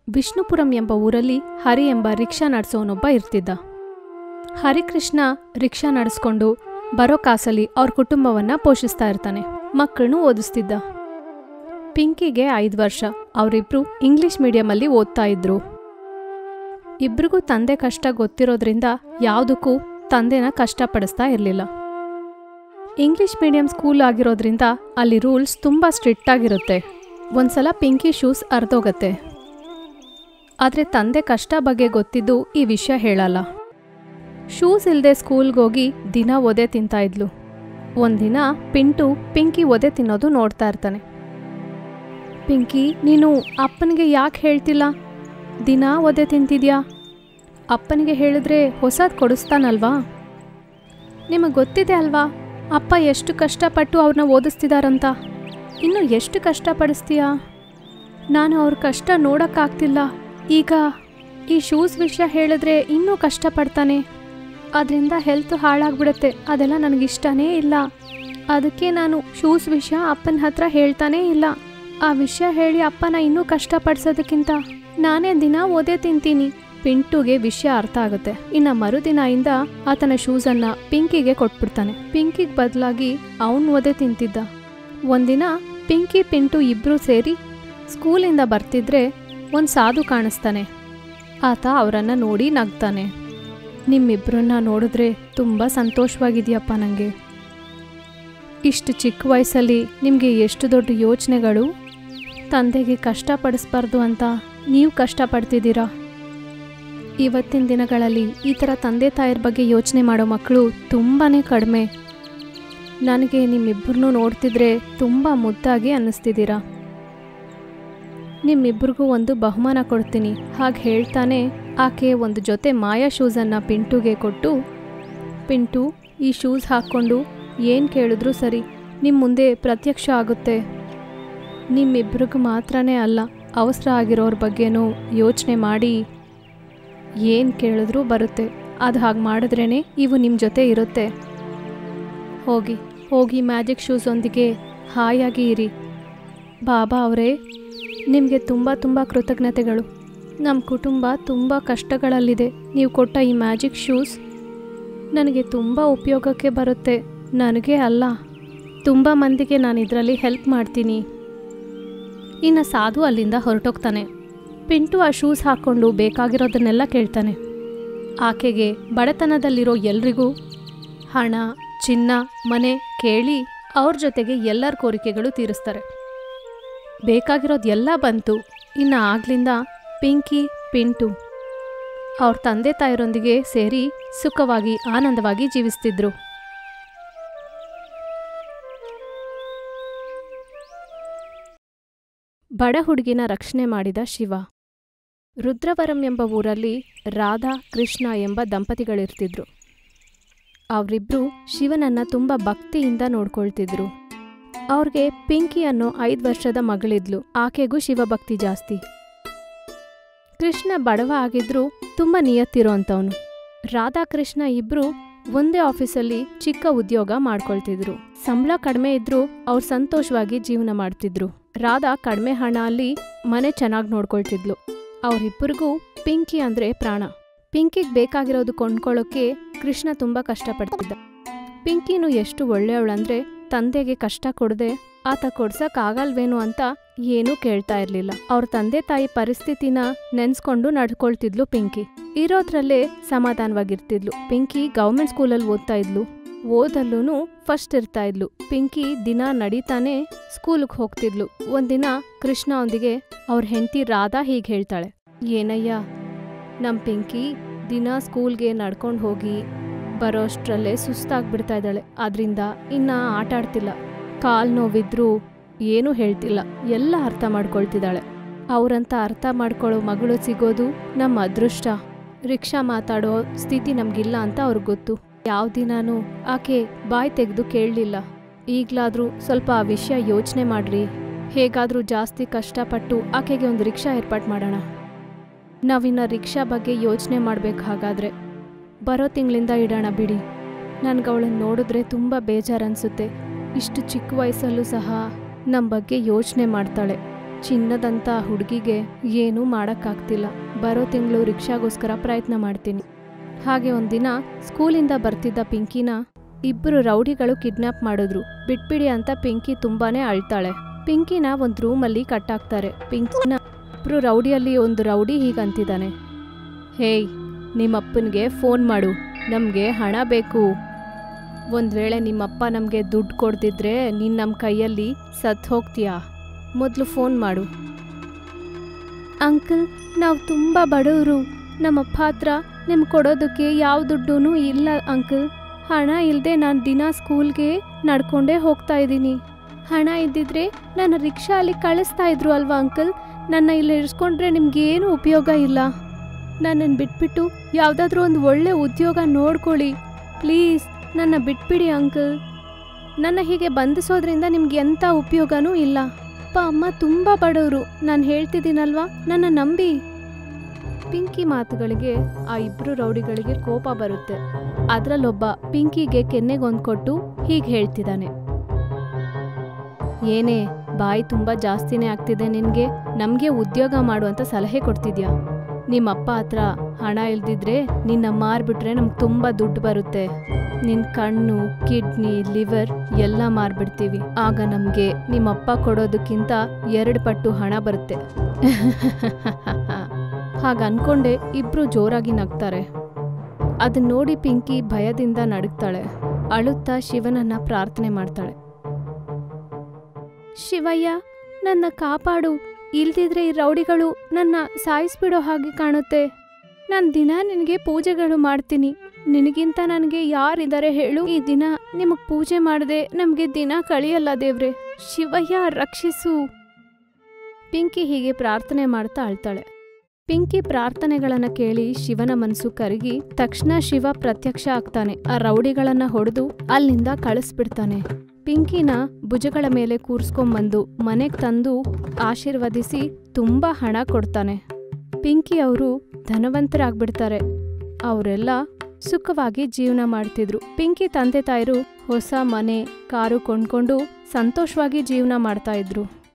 ವಿಷ್ಣುಪುರಂ ಎಂಬ ಊರಲ್ಲಿ ಹರಿ ಎಂಬ ರಿಕ್ಷಾ ನಡೆಸೋನೊಬ್ಬ ಇರ್ತಿದ್ದ ಹರಿಕೃಷ್ಣ ರಿಕ್ಷಾ ನಡೆಸ್ಕೊಂಡು ಬರೋ ಕಾಸಲ್ಲಿ ಅವ್ರ ಕುಟುಂಬವನ್ನ ಪೋಷಿಸ್ತಾ ಇರ್ತಾನೆ ಮಕ್ಕಳನ್ನು ಓದಿಸ್ತಿದ್ದ ಪಿಂಕಿಗೆ ಐದು ವರ್ಷ ಅವರಿಬ್ರು ಇಂಗ್ಲಿಷ್ ಮೀಡಿಯಮಲ್ಲಿ ಓದ್ತಾ ಇದ್ರು ಇಬ್ರಿಗೂ ತಂದೆ ಕಷ್ಟ ಗೊತ್ತಿರೋದ್ರಿಂದ ಯಾವುದಕ್ಕೂ ತಂದೆನ ಕಷ್ಟಪಡಿಸ್ತಾ ಇರಲಿಲ್ಲ ಇಂಗ್ಲಿಷ್ ಮೀಡಿಯಂ ಸ್ಕೂಲ್ ಆಗಿರೋದ್ರಿಂದ ಅಲ್ಲಿ ರೂಲ್ಸ್ ತುಂಬ ಸ್ಟ್ರಿಕ್ಟ್ ಆಗಿರುತ್ತೆ ಒಂದ್ಸಲ ಪಿಂಕಿ ಶೂಸ್ ಅರ್ಧೋಗತ್ತೆ ಆದರೆ ತಂದೆ ಕಷ್ಟ ಬಗ್ಗೆ ಗೊತ್ತಿದ್ದು ಈ ವಿಷಯ ಹೇಳಲ್ಲ ಶೂಸ್ ಇಲ್ಲದೆ ಸ್ಕೂಲ್ಗೆ ಹೋಗಿ ದಿನ ಒದೆ ತಿಂತಾ ಇದ್ಲು ಒಂದಿನ ಪಿಂಟು ಪಿಂಕಿ ಒದೆ ತಿನ್ನೋದು ನೋಡ್ತಾ ಇರ್ತಾನೆ ಪಿಂಕಿ ನೀನು ಅಪ್ಪನಿಗೆ ಯಾಕೆ ಹೇಳ್ತಿಲ್ಲ ದಿನ ಒದೆ ತಿಂತಿದ್ಯಾ ಅಪ್ಪನಿಗೆ ಹೇಳಿದ್ರೆ ಹೊಸದು ಕೊಡಿಸ್ತಾನಲ್ವಾ ನಿಮಗೆ ಗೊತ್ತಿದೆ ಅಲ್ವಾ ಅಪ್ಪ ಎಷ್ಟು ಕಷ್ಟಪಟ್ಟು ಅವ್ರನ್ನ ಓದಿಸ್ತಿದಾರಂತ ಇನ್ನು ಎಷ್ಟು ಕಷ್ಟಪಡಿಸ್ತೀಯಾ ನಾನು ಅವ್ರ ಕಷ್ಟ ನೋಡೋಕ್ಕಾಗ್ತಿಲ್ಲ ಈಗ ಈ ಶೂಸ್ ವಿಷಯ ಹೇಳಿದ್ರೆ ಇನ್ನೂ ಕಷ್ಟಪಡ್ತಾನೆ ಅದರಿಂದ ಹೆಲ್ತ್ ಹಾಳಾಗ್ಬಿಡುತ್ತೆ ಅದೆಲ್ಲ ನನಗಿಷ್ಟನೇ ಇಲ್ಲ ಅದಕ್ಕೆ ನಾನು ಶೂಸ್ ವಿಷಯ ಅಪ್ಪನ ಹತ್ರ ಹೇಳ್ತಾನೇ ಇಲ್ಲ ಆ ವಿಷಯ ಹೇಳಿ ಅಪ್ಪನ ಇನ್ನೂ ಕಷ್ಟಪಡಿಸೋದಕ್ಕಿಂತ ನಾನೇ ದಿನ ಓದೇ ತಿಂತೀನಿ ಪಿಂಟುಗೆ ವಿಷಯ ಅರ್ಥ ಆಗುತ್ತೆ ಇನ್ನ ಮರುದಿನದಿಂದ ಆತನ ಶೂಸನ್ನ ಪಿಂಕಿಗೆ ಕೊಟ್ಬಿಡ್ತಾನೆ ಪಿಂಕಿಗೆ ಬದಲಾಗಿ ಅವನ್ ಒದೆ ತಿಂತಿದ್ದ ಒಂದಿನ ಪಿಂಕಿ ಪಿಂಟು ಇಬ್ರು ಸೇರಿ ಸ್ಕೂಲಿಂದ ಬರ್ತಿದ್ರೆ ಒಂದು ಸಾಧು ಕಾಣಿಸ್ತಾನೆ ಆತ ಅವರನ್ನ ನೋಡಿ ನಗ್ತಾನೆ ನಿಮ್ಮಿಬ್ರನ್ನ ನೋಡಿದ್ರೆ ತುಂಬ ಸಂತೋಷವಾಗಿದೆಯಪ್ಪ ನನಗೆ ಇಷ್ಟು ಚಿಕ್ಕ ವಯಸ್ಸಲ್ಲಿ ನಿಮಗೆ ಎಷ್ಟು ದೊಡ್ಡ ಯೋಚನೆಗಳು ತಂದೆಗೆ ಕಷ್ಟಪಡಿಸ್ಬಾರ್ದು ಅಂತ ನೀವು ಕಷ್ಟಪಡ್ತಿದ್ದೀರಾ ಇವತ್ತಿನ ದಿನಗಳಲ್ಲಿ ಈ ಥರ ತಂದೆ ತಾಯರ ಬಗ್ಗೆ ಯೋಚನೆ ಮಾಡೋ ಮಕ್ಕಳು ತುಂಬಾ ಕಡಿಮೆ ನನಗೆ ನಿಮ್ಮಿಬ್ಬರನ್ನೂ ನೋಡ್ತಿದ್ರೆ ತುಂಬ ಮುದ್ದಾಗಿ ಅನ್ನಿಸ್ತಿದ್ದೀರಾ ನಿಮ್ಮಿಬ್ರಿಗೂ ಒಂದು ಬಹುಮಾನ ಕೊಡ್ತೀನಿ ಹಾಗೆ ಹೇಳ್ತಾನೆ ಆಕೆ ಒಂದು ಜೊತೆ ಮಾಯಾ ಶೂಸನ್ನು ಪಿಂಟುಗೆ ಕೊಟ್ಟು ಪಿಂಟು ಈ ಶೂಸ್ ಹಾಕ್ಕೊಂಡು ಏನು ಕೇಳಿದ್ರೂ ಸರಿ ನಿಮ್ಮ ಮುಂದೆ ಪ್ರತ್ಯಕ್ಷ ಆಗುತ್ತೆ ನಿಮ್ಮಿಬ್ರಿಗೂ ಮಾತ್ರನೇ ಅಲ್ಲ ಅವಸರ ಆಗಿರೋರ ಬಗ್ಗೆನೂ ಯೋಚನೆ ಮಾಡಿ ಏನು ಕೇಳಿದ್ರೂ ಬರುತ್ತೆ ಅದು ಹಾಗೆ ಮಾಡಿದ್ರೇ ಇವು ನಿಮ್ಮ ಜೊತೆ ಇರುತ್ತೆ ಹೋಗಿ ಹೋಗಿ ಮ್ಯಾಜಿಕ್ ಶೂಸೊಂದಿಗೆ ಹಾಯಾಗಿ ಇರಿ ಬಾಬಾ ಅವರೇ ನಿಮಗೆ ತುಂಬ ತುಂಬ ಕೃತಜ್ಞತೆಗಳು ನಮ್ಮ ಕುಟುಂಬ ತುಂಬ ಕಷ್ಟಗಳಲ್ಲಿದೆ ನೀವು ಕೊಟ್ಟ ಈ ಮ್ಯಾಜಿಕ್ ಶೂಸ್ ನನಗೆ ತುಂಬ ಉಪಯೋಗಕ್ಕೆ ಬರುತ್ತೆ ನನಗೆ ಅಲ್ಲ ತುಂಬ ಮಂದಿಗೆ ನಾನು ಇದರಲ್ಲಿ ಹೆಲ್ಪ್ ಮಾಡ್ತೀನಿ ಇನ್ನು ಸಾಧು ಅಲ್ಲಿಂದ ಹೊರಟೋಗ್ತಾನೆ ಪಿಂಟು ಆ ಶೂಸ್ ಹಾಕ್ಕೊಂಡು ಬೇಕಾಗಿರೋದನ್ನೆಲ್ಲ ಕೇಳ್ತಾನೆ ಆಕೆಗೆ ಬಡತನದಲ್ಲಿರೋ ಎಲ್ರಿಗೂ ಹಣ ಚಿನ್ನ ಮನೆ ಕೇಳಿ ಅವ್ರ ಜೊತೆಗೆ ಎಲ್ಲರ ಕೋರಿಕೆಗಳು ತೀರಿಸ್ತಾರೆ ಬೇಕಾಗಿರೋದು ಎಲ್ಲ ಬಂತು ಇನ್ನು ಆಗ್ಲಿಂದ ಪಿಂಕಿ ಪಿಂಟು ಅವ್ರ ತಂದೆ ತಾಯರೊಂದಿಗೆ ಸೇರಿ ಸುಖವಾಗಿ ಆನಂದವಾಗಿ ಜೀವಿಸ್ತಿದ್ರು ಬಡ ಹುಡುಗಿನ ರಕ್ಷಣೆ ಮಾಡಿದ ಶಿವ ರುದ್ರವರಂ ಎಂಬ ಊರಲ್ಲಿ ರಾಧಾ ಕೃಷ್ಣ ಎಂಬ ದಂಪತಿಗಳಿರ್ತಿದ್ರು ಅವರಿಬ್ರು ಶಿವನನ್ನ ತುಂಬ ಭಕ್ತಿಯಿಂದ ನೋಡ್ಕೊಳ್ತಿದ್ರು ಅವ್ರಿಗೆ ಪಿಂಕಿ ಅನ್ನೋ ಐದು ವರ್ಷದ ಮಗಳಿದ್ಲು ಆಕೆಗೂ ಶಿವಭಕ್ತಿ ಜಾಸ್ತಿ ಕೃಷ್ಣ ಬಡವ ಆಗಿದ್ರು ತುಂಬ ನಿಯತ್ತಿರೋ ಅಂಥವನು ರಾಧಾಕೃಷ್ಣ ಇಬ್ರು ಒಂದೇ ಆಫೀಸಲ್ಲಿ ಚಿಕ್ಕ ಉದ್ಯೋಗ ಮಾಡ್ಕೊಳ್ತಿದ್ರು ಸಂಬಳ ಕಡಿಮೆ ಇದ್ರೂ ಅವ್ರು ಸಂತೋಷವಾಗಿ ಜೀವನ ಮಾಡ್ತಿದ್ರು ರಾಧಾ ಕಡಿಮೆ ಹಣ ಅಲ್ಲಿ ಮನೆ ಚೆನ್ನಾಗಿ ನೋಡ್ಕೊಳ್ತಿದ್ಲು ಅವರಿಬ್ಬರಿಗೂ ಪಿಂಕಿ ಅಂದ್ರೆ ಪ್ರಾಣ ಪಿಂಕಿಗೆ ಬೇಕಾಗಿರೋದು ಕೊಂಡ್ಕೊಳ್ಳೋಕೆ ಕೃಷ್ಣ ತುಂಬಾ ಕಷ್ಟಪಡ್ತಿದ್ದ ಪಿಂಕಿನು ಎಷ್ಟು ಒಳ್ಳೆಯವಳಂದ್ರೆ ತಂದೆಗೆ ಕಷ್ಟ ಕೊಡದೆ ಆತ ಕೊಡ್ಸಕ್ ಆಗಲ್ವೇನೋ ಅಂತ ಏನೂ ಕೇಳ್ತಾ ಇರ್ಲಿಲ್ಲ ಅವ್ರ ತಂದೆ ತಾಯಿ ಪರಿಸ್ಥಿತಿನ ನೆನ್ಸ್ಕೊಂಡು ನಡ್ಕೊಳ್ತಿದ್ಲು ಪಿಂಕಿ ಇರೋದ್ರಲ್ಲೇ ಸಮಾಧಾನವಾಗಿರ್ತಿದ್ಲು ಪಿಂಕಿ ಗೌರ್ಮೆಂಟ್ ಸ್ಕೂಲಲ್ಲಿ ಓದ್ತಾ ಇದ್ಲು ಓದಲ್ಲೂ ಫಸ್ಟ್ ಇರ್ತಾ ಇದ್ಲು ಪಿಂಕಿ ದಿನ ನಡೀತಾನೆ ಸ್ಕೂಲ್ಗೆ ಹೋಗ್ತಿದ್ಲು ಒಂದಿನ ಕೃಷ್ಣ ಒಂದಿಗೆ ಅವ್ರ ಹೆಂಡತಿ ರಾಧಾ ಹೀಗೆ ಹೇಳ್ತಾಳೆ ಏನಯ್ಯ ನಮ್ ಪಿಂಕಿ ದಿನ ಸ್ಕೂಲ್ಗೆ ನಡ್ಕೊಂಡು ಹೋಗಿ ಬರೋಷ್ಟ್ರಲ್ಲೇ ಸುಸ್ತಾಗ್ಬಿಡ್ತಾ ಇದ್ದಾಳೆ ಆದ್ರಿಂದ ಇನ್ನ ಆಟ ಆಡ್ತಿಲ್ಲ ಕಾಲ್ ನೋವಿದ್ರೂ ಏನೂ ಹೇಳ್ತಿಲ್ಲ ಎಲ್ಲ ಅರ್ಥ ಮಾಡ್ಕೊಳ್ತಿದ್ದಾಳೆ ಅವ್ರಂತ ಅರ್ಥ ಮಾಡ್ಕೊಳ್ಳೋ ಮಗಳು ಸಿಗೋದು ನಮ್ಮ ಅದೃಷ್ಟ ರಿಕ್ಷಾ ಮಾತಾಡೋ ಸ್ಥಿತಿ ನಮ್ಗಿಲ್ಲ ಅಂತ ಅವ್ರಿಗೆ ಗೊತ್ತು ಯಾವ ದಿನಾನೂ ಆಕೆ ಬಾಯ್ ತೆಗೆದು ಕೇಳಲಿಲ್ಲ ಈಗ್ಲಾದ್ರೂ ಸ್ವಲ್ಪ ಆ ವಿಷಯ ಯೋಚನೆ ಮಾಡ್ರಿ ಹೇಗಾದ್ರೂ ಜಾಸ್ತಿ ಕಷ್ಟಪಟ್ಟು ಆಕೆಗೆ ಒಂದು ರಿಕ್ಷಾ ಏರ್ಪಾಟ್ ಮಾಡೋಣ ನಾವಿನ್ನ ರಿಕ್ಷಾ ಬಗ್ಗೆ ಯೋಚನೆ ಮಾಡ್ಬೇಕು ಹಾಗಾದ್ರೆ ಬರೋ ತಿಂಗಳಿಂದ ಇಡೋಣ ಬಿಡಿ ನನ್ಗೆ ಅವಳನ್ನ ನೋಡಿದ್ರೆ ತುಂಬ ಬೇಜಾರನ್ಸುತ್ತೆ ಇಷ್ಟು ಚಿಕ್ಕ ವಯಸ್ಸಲ್ಲೂ ಸಹ ನಮ್ಮ ಬಗ್ಗೆ ಯೋಚನೆ ಮಾಡ್ತಾಳೆ ಚಿನ್ನದಂಥ ಹುಡುಗಿಗೆ ಏನೂ ಮಾಡೋಕ್ಕಾಗ್ತಿಲ್ಲ ಬರೋ ತಿಂಗಳು ರಿಕ್ಷಾಗೋಸ್ಕರ ಪ್ರಯತ್ನ ಮಾಡ್ತೀನಿ ಹಾಗೆ ಒಂದಿನ ಸ್ಕೂಲಿಂದ ಬರ್ತಿದ್ದ ಪಿಂಕಿನ ಇಬ್ಬರು ರೌಡಿಗಳು ಕಿಡ್ನಾಪ್ ಮಾಡಿದ್ರು ಬಿಟ್ಬಿಡಿ ಅಂತ ಪಿಂಕಿ ತುಂಬಾನೇ ಅಳ್ತಾಳೆ ಪಿಂಕಿನ ಒಂದು ರೂಮಲ್ಲಿ ಕಟ್ಟಾಕ್ತಾರೆ ಪಿಂಕಿನ ಇಬ್ರು ರೌಡಿಯಲ್ಲಿ ಒಂದು ರೌಡಿ ಹೀಗಂತಿದ್ದಾನೆ ಹೇಯ್ ನಿಮ್ಮಪ್ಪನಿಗೆ ಫೋನ್ ಮಾಡು ನಮಗೆ ಹಣ ಬೇಕು ಒಂದು ವೇಳೆ ನಿಮ್ಮಪ್ಪ ನಮಗೆ ದುಡ್ಡು ಕೊಡ್ದಿದ್ರೆ ನೀನು ನಮ್ಮ ಕೈಯಲ್ಲಿ ಸತ್ತು ಹೋಗ್ತೀಯಾ ಮೊದಲು ಫೋನ್ ಮಾಡು ಅಂಕಲ್ ನಾವು ತುಂಬ ಬಡವರು ನಮ್ಮಪ್ಪ ಹತ್ರ ನಿಮ್ಗೆ ಕೊಡೋದಕ್ಕೆ ಯಾವ ದುಡ್ಡೂ ಇಲ್ಲ ಅಂಕಲ್ ಹಣ ಇಲ್ಲದೆ ನಾನು ದಿನ ಸ್ಕೂಲ್ಗೆ ನಡ್ಕೊಂಡೇ ಹೋಗ್ತಾ ಇದ್ದೀನಿ ಹಣ ಇದ್ದಿದ್ರೆ ನನ್ನ ರಿಕ್ಷಾ ಅಲ್ಲಿ ಕಳಿಸ್ತಾ ಇದ್ರು ಅಲ್ವಾ ಅಂಕಲ್ ನನ್ನ ಇಲ್ಲಿ ಇರಿಸ್ಕೊಂಡ್ರೆ ನಿಮ್ಗೇನು ಉಪಯೋಗ ಇಲ್ಲ ನನ್ನನ್ನು ಬಿಟ್ಬಿಟ್ಟು ಯಾವುದಾದ್ರೂ ಒಂದು ಒಳ್ಳೆ ಉದ್ಯೋಗ ನೋಡ್ಕೊಳ್ಳಿ ಪ್ಲೀಸ್ ನನ್ನ ಬಿಟ್ಬಿಡಿ ಅಂಕಲ್ ನನ್ನ ಹೀಗೆ ಬಂಧಿಸೋದ್ರಿಂದ ನಿಮ್ಗೆ ಎಂಥ ಉಪಯೋಗನೂ ಇಲ್ಲ ಅಪ್ಪ ಅಮ್ಮ ತುಂಬ ಬಡವರು ನಾನು ಹೇಳ್ತಿದ್ದೀನಲ್ವಾ ನನ್ನ ನಂಬಿ ಪಿಂಕಿ ಮಾತುಗಳಿಗೆ ಆ ಇಬ್ರು ರೌಡಿಗಳಿಗೆ ಕೋಪ ಬರುತ್ತೆ ಅದರಲ್ಲೊಬ್ಬ ಪಿಂಕಿಗೆ ಕೆನ್ನೆಗೊಂದು ಕೊಟ್ಟು ಹೀಗೆ ಹೇಳ್ತಿದ್ದಾನೆ ಏನೇ ಬಾಯಿ ತುಂಬ ಜಾಸ್ತಿನೇ ಆಗ್ತಿದೆ ನಿನಗೆ ನಮಗೆ ಉದ್ಯೋಗ ಮಾಡುವಂತ ಸಲಹೆ ಕೊಡ್ತಿದ್ಯಾ ನಿಮ್ಮಪ್ಪ ಹತ್ರ ಹಣ ಇಲ್ದಿದ್ರೆ ನಿನ್ನ ಮಾರ್ಬಿಟ್ರೆ ನಮ್ಗೆ ತುಂಬ ದುಡ್ಡು ಬರುತ್ತೆ ನಿನ್ನ ಕಣ್ಣು ಕಿಡ್ನಿ ಲಿವರ್ ಎಲ್ಲ ಮಾರ್ಬಿಡ್ತೀವಿ ಆಗ ನಮಗೆ ನಿಮ್ಮಪ್ಪ ಕೊಡೋದಕ್ಕಿಂತ ಎರಡು ಪಟ್ಟು ಹಣ ಬರುತ್ತೆ ಹಾಗ ಅನ್ಕೊಂಡೆ ಇಬ್ರು ಜೋರಾಗಿ ನಗ್ತಾರೆ ಅದನ್ನ ನೋಡಿ ಪಿಂಕಿ ಭಯದಿಂದ ನಡುಗ್ತಾಳೆ ಅಳುತ್ತಾ ಶಿವನನ್ನ ಪ್ರಾರ್ಥನೆ ಮಾಡ್ತಾಳೆ ಶಿವಯ್ಯ ನನ್ನ ಕಾಪಾಡು ಇಲ್ದಿದ್ರೆ ಈ ರೌಡಿಗಳು ನನ್ನ ಸಾಯಿಸ್ಬಿಡೋ ಹಾಗೆ ಕಾಣುತ್ತೆ ನಾನು ದಿನ ನಿನಗೆ ಪೂಜೆಗಳು ಮಾಡ್ತೀನಿ ನಿನಗಿಂತ ನನಗೆ ಯಾರಿದ್ದಾರೆ ಹೇಳು ಈ ದಿನ ನಿಮಗೆ ಪೂಜೆ ಮಾಡದೆ ನಮಗೆ ದಿನ ಕಳಿಯಲ್ಲ ದೇವ್ರೆ ಶಿವಯ್ಯ ರಕ್ಷಿಸು ಪಿಂಕಿ ಹೀಗೆ ಪ್ರಾರ್ಥನೆ ಮಾಡ್ತಾ ಅಳ್ತಾಳೆ ಪಿಂಕಿ ಪ್ರಾರ್ಥನೆಗಳನ್ನ ಕೇಳಿ ಶಿವನ ಮನಸ್ಸು ಕರಗಿ ತಕ್ಷಣ ಶಿವ ಪ್ರತ್ಯಕ್ಷ ಆಗ್ತಾನೆ ಆ ರೌಡಿಗಳನ್ನ ಹೊಡೆದು ಅಲ್ಲಿಂದ ಕಳಿಸ್ಬಿಡ್ತಾನೆ ಪಿಂಕಿನ ಭುಜಗಳ ಮೇಲೆ ಕೂರ್ಸ್ಕೊಂಬಂದು ಮನೆಗ್ ತಂದು ಆಶೀರ್ವದಿಸಿ ತುಂಬಾ ಹಣ ಕೊಡ್ತಾನೆ ಪಿಂಕಿ ಅವರು ಧನವಂತರಾಗ್ಬಿಡ್ತಾರೆ ಅವರೆಲ್ಲ ಸುಖವಾಗಿ ಜೀವನ ಮಾಡ್ತಿದ್ರು ಪಿಂಕಿ ತಂದೆ ತಾಯರು ಹೊಸ ಮನೆ ಕಾರು ಕೊಂಡ್ಕೊಂಡು ಸಂತೋಷವಾಗಿ ಜೀವನ ಮಾಡ್ತಾ ಇದ್ರು